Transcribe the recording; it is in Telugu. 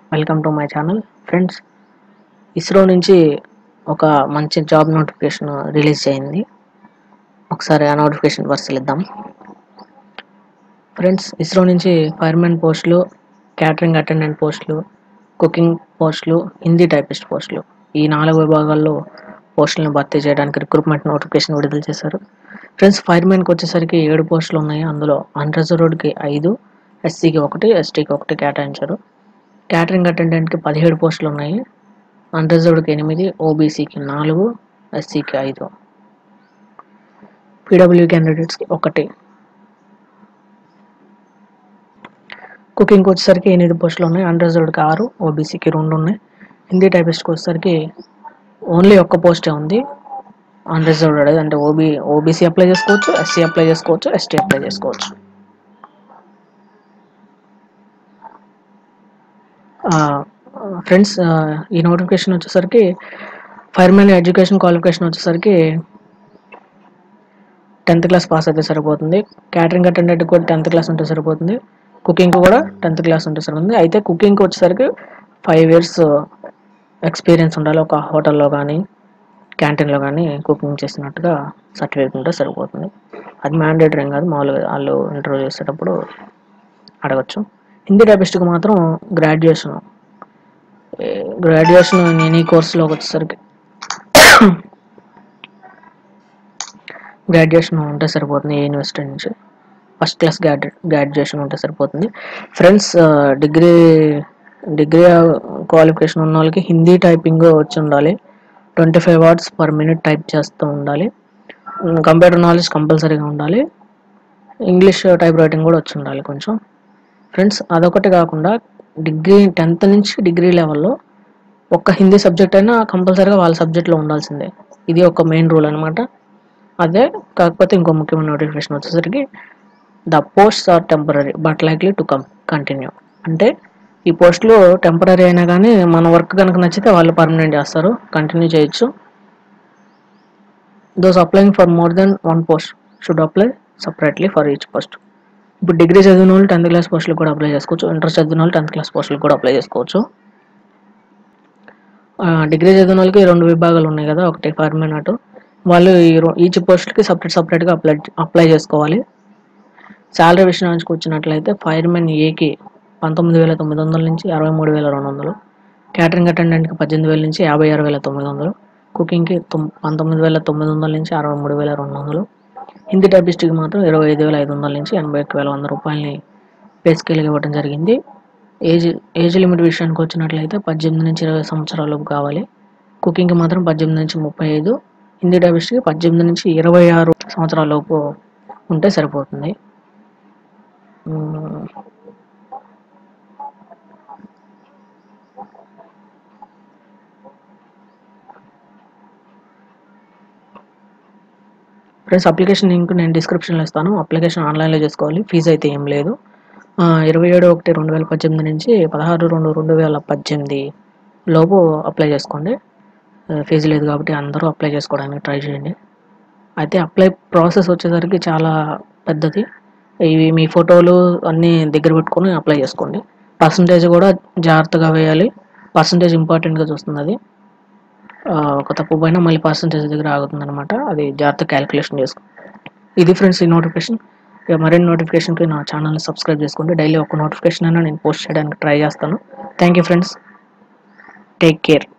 welcome to my channel friends ISRO నుంచి ఒక మంచి జాబ్ నోటిఫికేషన్ రిలీజ్ అయింది ఒకసారి ఆ నోటిఫికేషన్ పరిశీలిద్దాం ఫ్రెండ్స్ ఇస్రో నుంచి ఫైర్మెన్ పోస్టులు క్యాటరింగ్ అటెండెంట్ పోస్టులు కుకింగ్ పోస్టులు హిందీ టైపిస్ట్ పోస్టులు ఈ నాలుగు విభాగాల్లో పోస్టులను భర్తీ చేయడానికి రిక్రూట్మెంట్ నోటిఫికేషన్ విడుదల చేశారు ఫ్రెండ్స్ ఫైర్మెన్కి వచ్చేసరికి ఏడు పోస్టులు ఉన్నాయి అందులో అన్రిజర్వ్డ్కి ఐదు ఎస్సీకి ఒకటి ఎస్టీకి ఒకటి కేటాయించారు క్యాటరింగ్ అటెండెంట్కి పదిహేడు పోస్టులు ఉన్నాయి అన్రిజర్వ్డ్కి ఎనిమిది ఓబీసీకి నాలుగు ఎస్సీకి ఐదు పీడబ్ల్యూ క్యాండిడేట్స్కి ఒకటి కుకింగ్కి వచ్చేసరికి ఎనిమిది పోస్టులు ఉన్నాయి అన్రిజర్వ్డ్కి ఆరు ఓబీసీకి రెండు ఉన్నాయి హిందీ టైపిస్ట్కి వచ్చేసరికి ఓన్లీ ఒక్క పోస్టే ఉంది అన్రిజర్వ్డ్ అంటే ఓబీ ఓబీసీ అప్లై చేసుకోవచ్చు ఎస్సీ అప్లై చేసుకోవచ్చు ఎస్టీ అప్లై చేసుకోవచ్చు ఫ్రెండ్స్ ఈ నోటిఫికేషన్ వచ్చేసరికి ఫైర్మెన్ ఎడ్యుకేషన్ క్వాలిఫికేషన్ వచ్చేసరికి టెన్త్ క్లాస్ పాస్ అయితే సరిపోతుంది క్యాటరింగ్ అటెండెంట్ కూడా టెన్త్ క్లాస్ ఉంటే సరిపోతుంది కుకింగ్ కూడా టెన్త్ క్లాస్ ఉంటే సరిపోతుంది అయితే కుకింగ్కి వచ్చేసరికి ఫైవ్ ఇయర్స్ ఎక్స్పీరియన్స్ ఉండాలి ఒక హోటల్లో కానీ క్యాంటీన్లో కానీ కుకింగ్ చేసినట్టుగా సర్టిఫికేట్ ఉంటే సరిపోతుంది అది మ్యాండేటరీ ఏం కాదు మామూలుగా వాళ్ళు ఇంటర్వ్యూ చేసేటప్పుడు అడగచ్చు హిందీ టైపిస్ట్కి మాత్రం గ్రాడ్యుయేషన్ గ్రాడ్యుయేషన్ ఎనీ కోర్సులోకి వచ్చేసరికి గ్రాడ్యుయేషన్ ఉంటే సరిపోతుంది ఏ యూనివర్సిటీ నుంచి ఫస్ట్ క్లాస్ గ్రాడ్యు గ్రాడ్యుయేషన్ ఉంటే సరిపోతుంది ఫ్రెండ్స్ డిగ్రీ డిగ్రీ క్వాలిఫికేషన్ ఉన్న వాళ్ళకి హిందీ టైపింగ్ వచ్చి ఉండాలి twenty five words per minute type చేస్తూ ఉండాలి కంప్యూటర్ నాలెడ్జ్ కంపల్సరీగా ఉండాలి ఇంగ్లీష్ టైప్ రైటింగ్ కూడా వచ్చి ఉండాలి కొంచెం ఫ్రెండ్స్ అదొకటి కాకుండా డిగ్రీ టెన్త్ నుంచి డిగ్రీ లెవెల్లో ఒక్క హిందీ సబ్జెక్ట్ అయినా కంపల్సరీగా వాళ్ళ సబ్జెక్ట్లో ఉండాల్సిందే ఇది ఒక మెయిన్ రూల్ అనమాట అదే కాకపోతే ఇంకో ముఖ్యమైన నోటిఫికేషన్ వచ్చేసరికి the post are temporary but likely to come continue అంటే ఈ పోస్టులు టెంపరీ అయినా కానీ మన వర్క్ కనుక నచ్చితే వాళ్ళు పర్మనెంట్ చేస్తారు కంటిన్యూ చేయొచ్చు those applying for more than one post should apply separately for each post ఇప్పుడు డిగ్రీ చదివిన వాళ్ళు టెన్త్ క్లాస్ పోస్టులకు కూడా అప్లై చేసుకోవచ్చు ఇంటర్ చదివిన వాళ్ళు టెన్త్ క్లాస్ పోస్టులకు కూడా అప్లై చేసుకోవచ్చు డిగ్రీ చదివిన వాళ్ళకి రెండు విభాగాలు ఉన్నాయి కదా ఒకటి ఫైర్మెన్ అటు వాళ్ళు ఈ ఈచ్ పోస్ట్కి సపరేట్ సపరేట్గా అప్లై అప్లై చేసుకోవాలి శాలరీ విషయానికి వచ్చినట్లయితే ఫైర్మెన్ ఏకి పంతొమ్మిది వేల తొమ్మిది వందల నుంచి అరవై మూడు వేల రెండు వందలు క్యాటరింగ్ అటెండెంట్కి పద్దెనిమిది వేల నుంచి యాభై ఆరు వేల తొమ్మిది వందలు కుకింగ్కి తొమ్ పంతొమ్మిది వేల తొమ్మిది వందల నుంచి అరవై మూడు వేల రెండు వందలు హిందీ టైపిస్ట్కి మాత్రం ఇరవై ఐదు వేల ఐదు వందల నుంచి ఎనభై ఒక్క వేల వంద రూపాయలని పే స్కేల్గా ఇవ్వడం జరిగింది ఏజ్ ఏజ్ లిమిట్ విషయానికి వచ్చినట్లయితే పద్దెనిమిది నుంచి ఇరవై సంవత్సరాలకు కావాలి కుకింగ్కి మాత్రం పద్దెనిమిది నుంచి ముప్పై ఐదు హిందీ టైపిస్ట్కి పద్దెనిమిది నుంచి ఇరవై ఆరు సంవత్సరాల లోపు ఉంటే సరిపోతుంది ఫ్రెండ్స్ అప్లికేషన్ లింక్ నేను డిస్క్రిప్షన్లో ఇస్తాను అప్లికేషన్ ఆన్లైన్లో చేసుకోవాలి ఫీజు అయితే ఏం లేదు ఇరవై ఏడు ఒకటి రెండు వేల పద్దెనిమిది నుంచి పదహారు రెండు రెండు వేల పద్దెనిమిది లోపు అప్లై చేసుకోండి ఫీజు లేదు కాబట్టి అందరూ అప్లై చేసుకోవడానికి ట్రై చేయండి అయితే అప్లై ప్రాసెస్ వచ్చేసరికి చాలా పెద్దది ఇవి మీ ఫోటోలు అన్నీ దగ్గర పెట్టుకొని అప్లై చేసుకోండి పర్సంటేజ్ కూడా జాగ్రత్తగా వేయాలి పర్సంటేజ్ ఇంపార్టెంట్గా చూస్తుంది అది ఒక తప్పు పైన మళ్ళీ పర్సంటేజ్ దగ్గర ఆగుతుంది అనమాట అది జాగ్రత్త క్యాలిక్యులేషన్ చేసుకో ఇది ఫ్రెండ్స్ ఈ నోటిఫికేషన్ ఇక మరిన్ని నోటిఫికేషన్కి నా ఛానల్ని సబ్స్క్రైబ్ చేసుకోండి డైలీ ఒక నోటిఫికేషన్ అయినా నేను పోస్ట్ చేయడానికి ట్రై చేస్తాను thank you friends take care